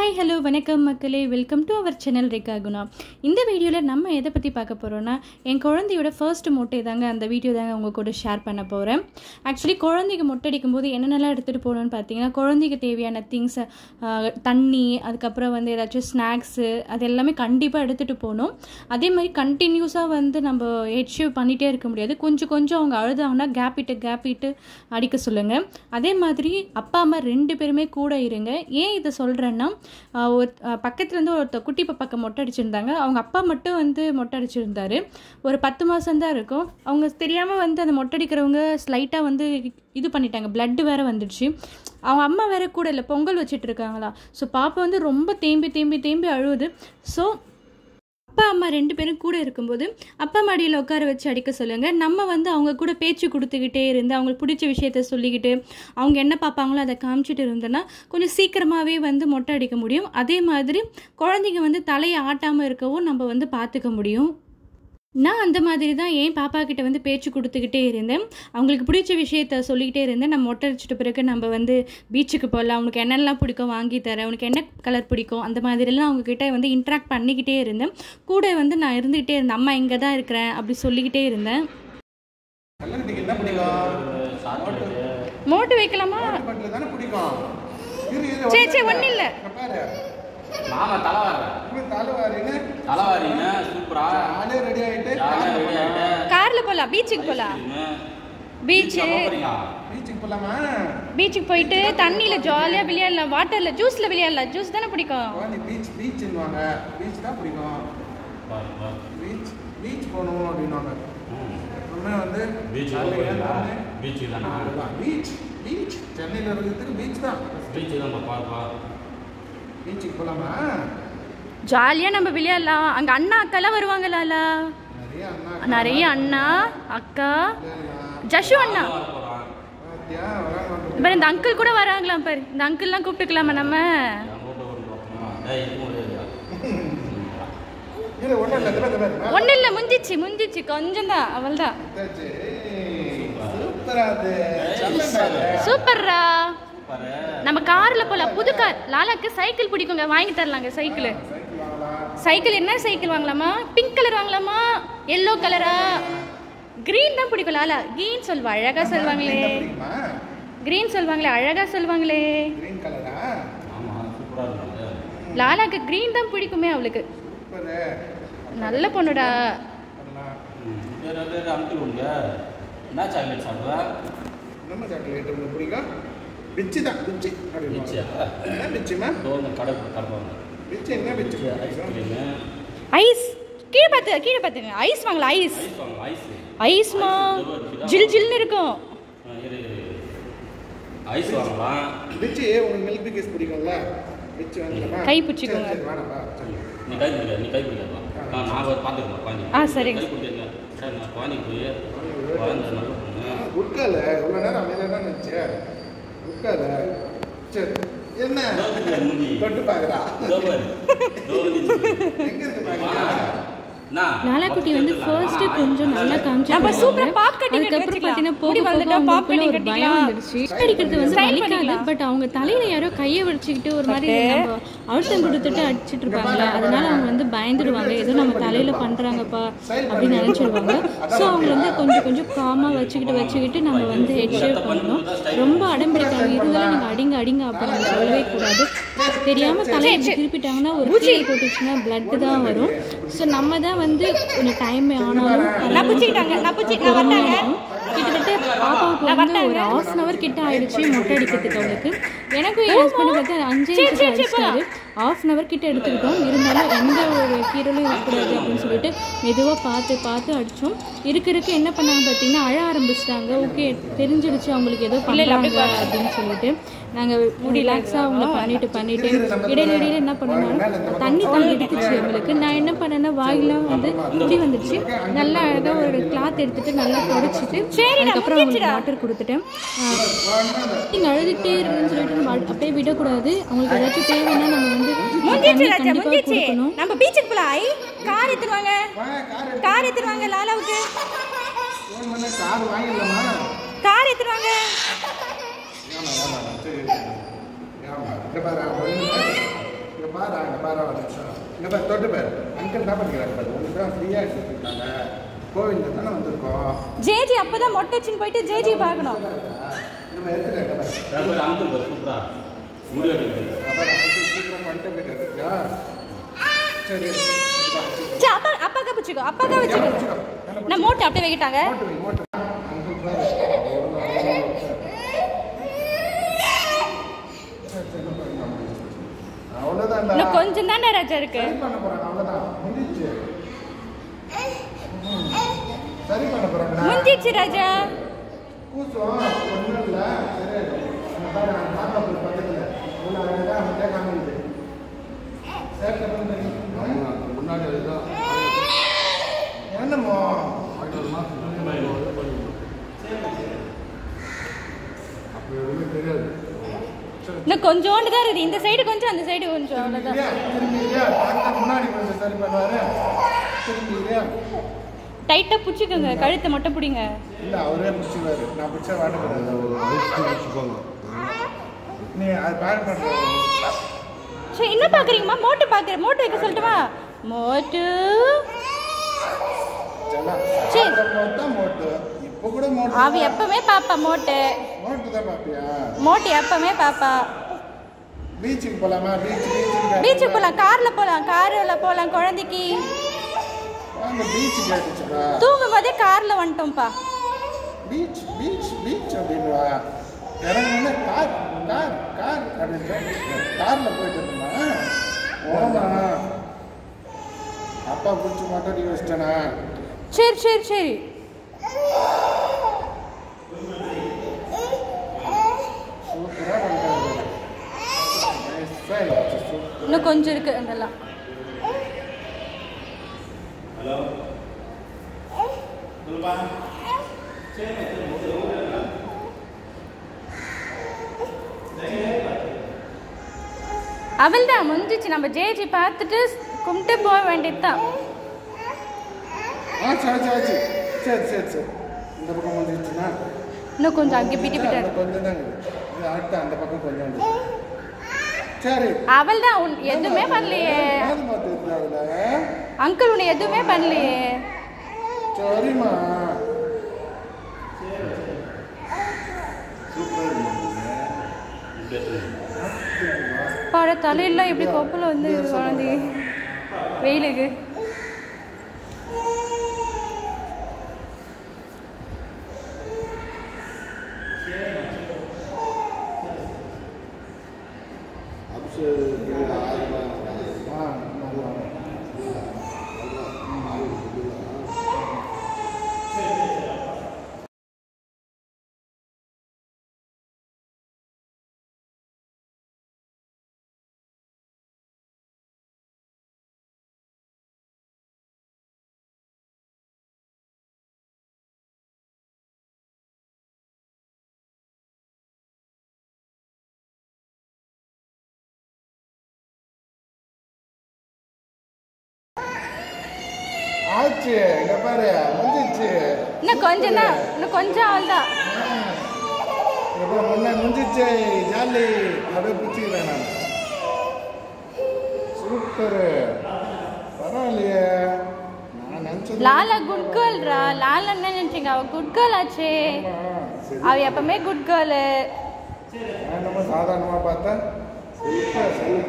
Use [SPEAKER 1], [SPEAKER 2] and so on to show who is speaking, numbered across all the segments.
[SPEAKER 1] Hi hello வணக்கம் மக்களே welcome to our channel Rekha Guna இந்த வீடியோவில் நம்ம எதை பற்றி பார்க்க போகிறோன்னா என் குழந்தையோட ஃபர்ஸ்ட் மொட்டை தாங்க அந்த வீடியோ தாங்க உங்கள் கூட ஷேர் பண்ண போகிறேன் ஆக்சுவலி குழந்தைக்கு மொட்டை அடிக்கும் போது என்னென்னலாம் எடுத்துகிட்டு போகணும்னு பார்த்தீங்கன்னா குழந்தைக்கு தேவையான திங்ஸ் தண்ணி அதுக்கப்புறம் வந்து ஏதாச்சும் ஸ்நாக்ஸு அது எல்லாமே கண்டிப்பாக எடுத்துகிட்டு போகணும் அதே மாதிரி கண்டினியூஸாக வந்து நம்ம ஹெட்ஷிவ் பண்ணிகிட்டே இருக்க முடியாது கொஞ்சம் கொஞ்சம் அவங்க அழுதாங்கன்னா கேப் இட்டு கேப் இட்டு அடிக்க சொல்லுங்கள் அதே மாதிரி அப்பா அம்மா ரெண்டு பேருமே கூட இருங்க ஏன் இதை சொல்கிறேன்னா ஆஹ் ஒரு பக்கத்தில் வந்து ஒருத்தர் குட்டி பாப்பாக்கு மொட்டை அடிச்சிருந்தாங்க அவங்க அப்பா மட்டும் வந்து மொட்டை அடிச்சிருந்தாரு ஒரு பத்து மாதம் தான் இருக்கும் அவங்க தெரியாமல் வந்து அந்த மொட்டை அடிக்கிறவங்க ஸ்லைட்டாக வந்து இது பண்ணிட்டாங்க பிளட்டு வேற வந்துடுச்சு அவங்க அம்மா வேற கூட இல்லை பொங்கல் வச்சுட்டு இருக்காங்களா ஸோ பாப்பா வந்து ரொம்ப தேம்பி தேம்பி தேம்பி அழுவுது ஸோ அப்பா அம்மா ரெண்டு பேரும் கூட இருக்கும்போது அப்பா மடியில் உட்கார வச்சு அடிக்க சொல்லுங்கள் நம்ம வந்து அவங்க கூட பேச்சு கொடுத்துக்கிட்டே இருந்து அவங்களுக்கு பிடிச்ச விஷயத்த சொல்லிக்கிட்டு அவங்க என்ன பார்ப்பாங்களோ அதை காமிச்சிட்டு இருந்தோன்னா கொஞ்சம் சீக்கிரமாகவே வந்து மொட்டை அடிக்க முடியும் அதே மாதிரி குழந்தைங்க வந்து தலையை ஆட்டாமல் இருக்கவும் நம்ம வந்து பார்த்துக்க முடியும் நான் அந்த மாதிரி தான் என் பாப்பா கிட்ட வந்து பேச்சு கொடுத்துக்கிட்டே இருந்தேன் அவங்களுக்கு பிடிச்ச விஷயத்த சொல்லிக்கிட்டே இருந்தேன் நம்ம மொட்டை அடிச்சிட்ட பிறகு நம்ம வந்து பீச்சுக்கு போகலாம் உனக்கு என்னெல்லாம் பிடிக்கும் வாங்கி தரேன் உனக்கு என்ன கலர் பிடிக்கும் அந்த மாதிரிலாம் அவங்க கிட்ட வந்து இன்ட்ராக்ட் பண்ணிக்கிட்டே இருந்தேன் கூட வந்து நான் இருந்துக்கிட்டே இருந்தேன் அம்மா இங்கே தான் இருக்கிறேன் அப்படி சொல்லிக்கிட்டே இருந்தேன்
[SPEAKER 2] கல்லூரிக்கு என்ன பிடிக்கும்
[SPEAKER 1] மோட்டு வைக்கலாமா
[SPEAKER 2] பாட்டில் தானே பிடிக்கும் இரு இரு
[SPEAKER 1] சரி சரி ஒன்றும் இல்லை
[SPEAKER 2] இங்க பாரு
[SPEAKER 3] மாமா தலைவார
[SPEAKER 2] இவன் தலைவாரின்னு
[SPEAKER 3] தலைவாரிங்க சூப்பரா
[SPEAKER 2] ஆளே ரெடி ஆயிட்டு
[SPEAKER 3] ஜாலியா ரெடி ஆயிட்டு
[SPEAKER 1] காரில் போகலாம் பீச்சுக்கு போகலாம் பீச்சு
[SPEAKER 3] போறீங்க
[SPEAKER 2] பீச்சுக்கு போலாமா
[SPEAKER 1] பீச்சுக்கு போயிட்டு தண்ணியில் ஜாலியாக விளையாடலாம் வாட்டரில் ஜூஸில் விளையாடலாம் ஜூஸ் தானே பிடிக்கும்
[SPEAKER 2] குழந்தை பீச் பீச்சுன்னுவாங்க பீச் தான் பிடிக்கும் பீச் பீச் போகணும் அப்படின்னுவாங்க எப்பவுமே வந்து
[SPEAKER 3] பீச்
[SPEAKER 2] காலையில எழுந்தோடனே
[SPEAKER 3] பீச் தானா
[SPEAKER 2] அவ்வளவுதான். பீச் பீச் சென்னையில் இருக்கிறதுக்கு பீச் தான்
[SPEAKER 3] பீச் தான் பாப்பா
[SPEAKER 2] பீச்சுக்கு போலாமா
[SPEAKER 1] ஜாலியாக நம்ம விளையாடலாம் அங்கே அண்ணா அக்காலாம் வருவாங்களால
[SPEAKER 2] நிறைய அண்ணா
[SPEAKER 1] நிறைய அண்ணா அக்கா
[SPEAKER 2] விளையாடலாம்.
[SPEAKER 1] ஜஷு அண்ணா
[SPEAKER 3] போறான்
[SPEAKER 2] பாத்தியா வராங்க
[SPEAKER 1] பாரு இந்த அங்கிள் கூட வராங்களாம் பாரு இந்த அங்கிள்லாம் கூப்பிட்டுக்கலாமா நம்ம
[SPEAKER 3] என் கூட்ட ஒரு பார்ப்போமா டேய் இது முடியாது
[SPEAKER 2] இல்ல ஒண்ணும் இல்ல இந்த பாரு, இந்த பாரு.
[SPEAKER 1] ஒன்றும் இல்லை முஞ்சிச்சு முஞ்சிச்சு கொஞ்சம் தான் அவள் தான்
[SPEAKER 2] இதாச்சு. சூப்பரா அது செம்மடா அது.
[SPEAKER 1] சூப்பர்ரா
[SPEAKER 3] பாரு
[SPEAKER 1] நம்ம காரில் போகலாம் புது கார் லாலாக்கு சைக்கிள் பிடிக்குங்க வாங்கி தரலாங்க சைக்கிள்
[SPEAKER 2] சைக்கிள் வாங்கலாம்
[SPEAKER 1] சைக்கிள் என்ன சைக்கிள் வாங்கலாமா பிங்க் கலர் வாங்கலாமா எல்லோ கலரா கிரீன் தான் பிடிக்கும் லாலா கிரீன் சொல்வா அழகா சொல்வாங்களே
[SPEAKER 2] பிடிக்குமா
[SPEAKER 1] கிரீன் சொல்வாங்களே அழகா சொல்வாங்களே
[SPEAKER 2] கிரீன் கலரா
[SPEAKER 3] ஆமா சூப்பரா இருக்கு
[SPEAKER 1] லாலாக்கு கிரீன் தான் பிடிக்குமே அவளுக்கு
[SPEAKER 2] சூப்பரு
[SPEAKER 1] நல்ல பொண்ணுடா
[SPEAKER 2] பண்ணலாம்
[SPEAKER 3] வேற வேற அங்கிள் உங்க என்ன சாக்லேட் சாப்பிடுவா
[SPEAKER 2] நம்ம சாக்லேட் உங்களுக்கு பிடிக்கும் பிச்சு தான் பிச்சு
[SPEAKER 3] பிச்சியா?
[SPEAKER 2] அப்படின்னு என்ன பிச்சுமா
[SPEAKER 3] தோங்க கடை கடப்பாங்க
[SPEAKER 2] பிச்சு என்ன பிச்சு
[SPEAKER 3] ஐஸ்கிரீமு
[SPEAKER 1] ஐஸ் கீழே பார்த்து கீழே பார்த்துங்க ஐஸ் வாங்கலாம் ஐஸ்
[SPEAKER 3] ஐஸ் வாங்க ஐஸ்
[SPEAKER 1] ஐஸ்மா ஜில் ஜில்னு இருக்கும்
[SPEAKER 3] இரு ஐஸ் வாங்கலாம்
[SPEAKER 2] பிச்சு உங்களுக்கு மில்க் பிக்கிஸ் பிடிக்கும்ல பிச்சு வாங்கலாமா
[SPEAKER 1] கை பிடிச்சுக்கோங்க.
[SPEAKER 2] சரி, சரி, வேணாம், வா, சரி.
[SPEAKER 3] நீ கை பிடிக்காது நீ கை பிடிக்காதா ஆ நான் பார்த்துக்கிறேன் குழந்தை
[SPEAKER 1] ஆ, சரிங்க.
[SPEAKER 3] கை பிடிக்காது சார் நான் குழந்தைக்கு போய் குழந்தை நல்ல பொண்ணு
[SPEAKER 2] உட்கால இவ்வளோ நேரம் அமைதியாக தான் இருந்துச்சு உட்கால சரி என்ன
[SPEAKER 3] மூஞ்சி.
[SPEAKER 2] தொட்டு பார்க்குறா
[SPEAKER 3] இதோ பாரு. இதோ வந்துச்சு.
[SPEAKER 2] எங்க இருக்கு
[SPEAKER 3] வா.
[SPEAKER 2] பார்க்குறா
[SPEAKER 3] என்ன?
[SPEAKER 1] லாலாக்குட்டி வந்து ஃபர்ஸ்ட் கொஞ்சம் நல்லா காமிச்சு
[SPEAKER 4] நம்ம super ஆ pop cutting
[SPEAKER 1] அதுக்கப்புறம்
[SPEAKER 4] வச்சுக்கலாம்.
[SPEAKER 1] பார்த்தீங்கன்னா போக
[SPEAKER 4] முடி
[SPEAKER 1] போக
[SPEAKER 4] வளர்ந்துட்டா pop
[SPEAKER 1] அவங்களுக்குள்ள
[SPEAKER 4] cutting
[SPEAKER 1] ஒரு பயம்
[SPEAKER 4] கட்டிக்கலாம்.
[SPEAKER 1] வந்துடுச்சு அடிக்கிறது வந்து
[SPEAKER 4] Style
[SPEAKER 1] வலிக்காது
[SPEAKER 4] பண்ணிக்கலாம்.
[SPEAKER 1] பட் அவங்க தலையில யாரோ கையை வச்சுக்கிட்டு ஒரு மாதிரி நம்ம அழுத்தம் கொடுத்துட்டு அடிச்சிட்டு இருப்பாங்களா அதனால அவங்க வந்து பயந்துடுவாங்க ஏதோ நம்ம தலையில பண்றாங்கப்பா அப்படின்னு நினைச்சிருவாங்க ஸோ அவங்க வந்து கொஞ்சம் கொஞ்சம் காமா வச்சுக்கிட்டு வச்சுக்கிட்டு நம்ம வந்து ஹெட் ஷேப் பண்ணணும் ரொம்ப அடம்பிடிக்காங்க இதுவரை நீங்க அடிங்க அடிங்க அப்படின்னு சொல்லவே கூடாது தெரியாம தலையை இப்படி திருப்பிட்டாங்கன்னா ஒரு கீழே போட்டுச்சுன்னா பிளட் தான் வரும் ஸோ நம்ம தான் வந்து கொஞ்சம் டைம் ஆனாலும்
[SPEAKER 4] நப்புச்சிக்கிட்டாங்க, நப்புச்சி- நான் வந்தாங்க.
[SPEAKER 1] கிட்டத்தட்ட பாப்பாவுக்கு வந்து ஒரு ஹாஃப் அன் அவர் கிட்ட ஆயிடுச்சு மொட்டை அடிக்கிறதுக்கு அவளுக்கு எனக்கும் என் ஹஸ்பண்ட் பார்த்து அஞ்சே நிமிஷம் அடிச்சிட்டாரு ஹாஃப் அன் அவர் கிட்ட எடுத்துக்கிட்டோம் இருந்தாலும் எந்த ஒரு கீரலும் இருக்கக்கூடாது அப்படின்னு சொல்லிட்டு மெதுவாக பார்த்து பார்த்து அடித்தோம் இருக்க இருக்க என்ன பண்ணாங்க பார்த்தீங்கன்னா அழ ஆரம்பிச்சிட்டாங்க ஓகே தெரிஞ்சிடுச்சு அவங்களுக்கு ஏதோ பண்ணுறாங்க அப்படின்னு சொல்லிட்டு நாங்கள் ரிலாக்ஸாக அவங்கள பண்ணிட்டு பண்ணிட்டு இடையில இடையில என்ன பண்ணோம்னா தண்ணி தண்ணி எடுத்துச்சு அவங்களுக்கு நான் என்ன பண்ணேன்னா வாயிலாம் வந்து முடி வந்துடுச்சு நல்லா அழகாக ஒரு கிளாத் எடுத்துட்டு நல்லா தொடச்சிட்டு அதுக்கப்புறம் அவங்களுக்கு வாட்டர் கொடுத்துட்டேன் நீங்கள் அழுதுகிட்டே இருக்குன்னு சொல்லிட்டு நம்ம அழு- அப்படியே விடக்கூடாது அவங்களுக்கு ஏதாச்சும் தேவைன்னா நம்ம வந்து
[SPEAKER 4] முந்திச்சு
[SPEAKER 1] தண்ணி
[SPEAKER 4] ராஜா
[SPEAKER 1] கண்டிப்பாக
[SPEAKER 4] முந்திச்சு
[SPEAKER 1] கொடுக்கணும்
[SPEAKER 4] நம்ம பீச்சுக்கு போலாம் ஐ கார் எடுத்துருவாங்க கார் எடுத்துருவாங்க லாலாவுக்கு
[SPEAKER 2] ஃபோன் பண்ண கார் வாங்கிடலாமா
[SPEAKER 4] கார் எடுத்துருவாங்க
[SPEAKER 2] ஏமா ஏமா சரி ஆமாம் இங்கே பாரு அவன் வந்து இங்க பாரு அங்கே பாரு ஒரு நிமிஷம் இங்கே பாரு தொட்டு பாரு அங்கிள் என்ன பண்ணிக்கிறாங்க பாரு உங்களுக்கு தான் ஃப்ரீயாக கொடுத்துருக்காங்க கோவிலில் தானே வந்திருக்கோம்
[SPEAKER 4] ஜேஜி அப்பதான் மொட்டை வச்சுன்னு போயிட்டு ஜேஜி பார்க்கணும்
[SPEAKER 2] நம்ம எடுத்துருக்காங்க பாரு
[SPEAKER 3] அப்புறம் அங்கிள் பாரு சூப்பரா முடிவு எடுக்கிறது
[SPEAKER 2] அப்புறம் அங்கிள் சீக்கிரம் பண்ணிட்டு போயிட்டு சரி
[SPEAKER 4] சே அப்பா அப்பாக்கா பிடிச்சிக்கோ அப்பாக்கா வச்சுக்கோ நான் மோட்டை அப்படியே வைக்கிட்டாங்க
[SPEAKER 2] மோட்டு வை, மோட்டு வை. அங்கிள் பாரு அவ்வளோதான்டா
[SPEAKER 4] இன்னும் கொஞ்சம் தானே ராஜா இருக்கு
[SPEAKER 2] சரி பண்ண போறாங்க அவ்வளோதான் முடிஞ்சிச்சு ம். சரி பண்ண போறாங்கடா
[SPEAKER 4] முந்திச்சு ராஜா
[SPEAKER 2] கூச்சம் ஒன்றும் இல்லை சரி அங்க பாரு அந்த தாத்தா போய் பக்கத்தில் உள்ள அழகா அவன்கிட்ட காமிக்குது சேர்க்க பண்ணி முன்னாடி அதுதான் என்னமோ அப்படி எதுவுமே தெரியாது சரி
[SPEAKER 4] இன்னும் கொஞ்சோண்டு தான் இருக்குது இந்த சைடு கொஞ்சம் அந்த சைடு கொஞ்சம் அவ்வளோதான்
[SPEAKER 2] இல்லையா? திரும்பி இல்லையா? டாக்டர் முன்னாடி கொஞ்சம் சரி பண்ணுவாரு திரும்பி இல்லையா?
[SPEAKER 4] டைட்டாக பிடிச்சிக்கோங்க கழுத்தை மட்டும் பிடிங்க
[SPEAKER 2] இல்ல அவரே பிடிச்சிருவாரு நான் பிடிச்சா வாட்டக்கூடாது நீ அது பேக் பண்ற
[SPEAKER 4] சரி என்ன பார்க்குறீங்கம்மா மோட்டு பார்க்குறேன் மோட்டு வைக்க சொல்லட்டுமா மோட்டு சரி.
[SPEAKER 2] தான் மோட்டு இப்போ கூட மோட்டு
[SPEAKER 4] அவ எப்பவுமே பாப்பா மோட்டு
[SPEAKER 2] மோட்டு தான் பாப்பியா
[SPEAKER 4] மோட்டு எப்பவுமே பாப்பா
[SPEAKER 2] பீச்சுக்கு போலாமா பீச் பீச்சுக்கு
[SPEAKER 4] பீச்சுக்கு போகலாம் காரில் போகலாம் காரில் போகலாம் குழந்தைக்கு
[SPEAKER 2] அந்த பீச் கேட்டுச்சுப்பா
[SPEAKER 4] தூங்கும் போதே காரில் வந்துட்டோம்ப்பா
[SPEAKER 2] பீச் பீச் பீச் அப்படின்வா இறங்குனே கார் கார் கார் அப்படின்னு காரில் போயிட்டு இருந்தோமா ஓமா அப்பா பிடிச்சி மட்டும் அடி வச்சிட்டேனா
[SPEAKER 4] சரி சரி சரி
[SPEAKER 2] சூப்பராக பண்ணுறாங்க சூப்பர்
[SPEAKER 4] இன்னும் கொஞ்சம் இருக்கு அதெல்லாம் அவள் தான் முடிஞ்சிச்சு நம்ம ஜேஜி பார்த்துட்டு கும்பிட்டு போக வேண்டியது தான்
[SPEAKER 2] ஆ சரி சரி சரி சரி சரி சரி இந்த பக்கம் வந்துருச்சுன்னா
[SPEAKER 4] இன்னும் கொஞ்சம் அங்கே பிடி
[SPEAKER 2] அந்த
[SPEAKER 4] பிட்டாரு
[SPEAKER 2] கொஞ்சம் தான் இருக்குது இது அடுத்த அந்த பக்கம் கொஞ்சம் உண்டு. சரி
[SPEAKER 4] அவள் தான் உன் எதுவுமே பண்ணலையே
[SPEAKER 2] காது மாத்து இருக்கு அதில்
[SPEAKER 4] அங்கிள் உன்னை எதுவுமே பண்ணலையே
[SPEAKER 2] சரிம்மா
[SPEAKER 4] பாட தலையெல்லாம் எப்படி கொப்பில் வந்து குழந்தை வெயிலுக்கு
[SPEAKER 2] ஆ நல்லா ஆச்சு இங்க பாரு முடிஞ்சிச்சு
[SPEAKER 4] இன்னும் கொஞ்சம் தான் இன்னும் கொஞ்சம் அவள் தான்
[SPEAKER 2] இங்க பாரு முன்ன முடிஞ்சிச்சு ஜாலி அப்படியே பிடிச்சிக்கிறேன் நான் சூப்பரு பரவாயில்லையே நான் நினச்சது
[SPEAKER 4] லாலா குட் கேர்ள்ரா லாலா என்ன நினைச்சீங்க அவ குட் கேர்ள் ஆச்சே
[SPEAKER 2] சரி
[SPEAKER 4] அவ எப்பவுமே குட் கேர்ளு
[SPEAKER 2] நான் நம்ம சாதாரணமாக பார்த்தா சூப்பர் சரி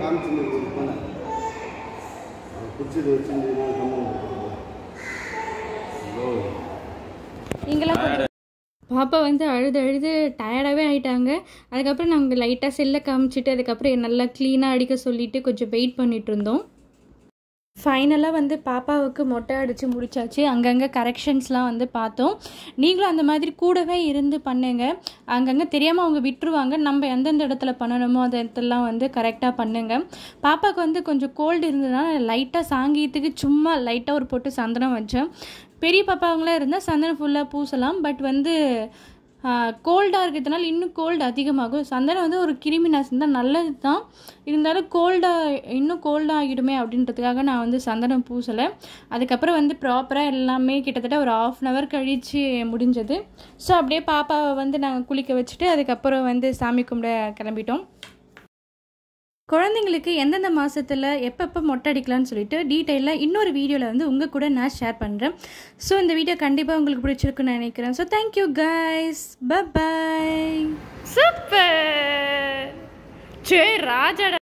[SPEAKER 4] நீங்களாம் கொஞ்சம்
[SPEAKER 1] பாப்பா வந்து அழுது அழுது டயர்டாகவே ஆயிட்டாங்க அதுக்கப்புறம் நாங்கள் லைட்டாக செல்லை காமிச்சிட்டு அதுக்கப்புறம் நல்லா க்ளீனாக அடிக்க சொல்லிட்டு கொஞ்சம் வெயிட் பண்ணிட்டு இருந்தோம் ஃபைனலாக வந்து பாப்பாவுக்கு மொட்டை அடித்து முடிச்சாச்சு அங்கங்கே கரெக்ஷன்ஸ்லாம் வந்து பார்த்தோம் நீங்களும் அந்த மாதிரி கூடவே இருந்து பண்ணுங்க அங்கங்கே தெரியாமல் அவங்க விட்டுருவாங்க நம்ம எந்தெந்த இடத்துல பண்ணணுமோ அந்த இடத்துலலாம் வந்து கரெக்டாக பண்ணுங்க பாப்பாவுக்கு வந்து கொஞ்சம் கோல்டு இருந்ததுனால லைட்டாக சாங்கியத்துக்கு சும்மா லைட்டாக ஒரு பொட்டு சந்தனம் வச்சேன் பெரிய பாப்பாவங்களாம் இருந்தால் சந்தனம் ஃபுல்லாக பூசலாம் பட் வந்து கோல்டாக இருக்கிறதுனால இன்னும் கோல்டு அதிகமாகும் சந்தனம் வந்து ஒரு கிருமி நாசினி தான் நல்லது தான் இருந்தாலும் கோல்டாக இன்னும் கோல்டாக ஆகிடுமே அப்படின்றதுக்காக நான் வந்து சந்தனம் பூசலை அதுக்கப்புறம் வந்து ப்ராப்பராக எல்லாமே கிட்டத்தட்ட ஒரு ஆஃப் அன் ஹவர் கழித்து முடிஞ்சது ஸோ அப்படியே பாப்பாவை வந்து நாங்கள் குளிக்க வச்சுட்டு அதுக்கப்புறம் வந்து சாமி கும்பிட கிளம்பிட்டோம் குழந்தைங்களுக்கு எந்தெந்த மாதத்தில் எப்பப்போ மொட்டை அடிக்கலாம்னு சொல்லிட்டு டீட்டெயிலாக இன்னொரு வீடியோவில் வந்து உங்கள் கூட நான் ஷேர் பண்ணுறேன் ஸோ இந்த வீடியோ கண்டிப்பாக உங்களுக்கு பிடிச்சிருக்குன்னு நினைக்கிறேன் so thank you guys bye
[SPEAKER 4] super சே ராஜாடா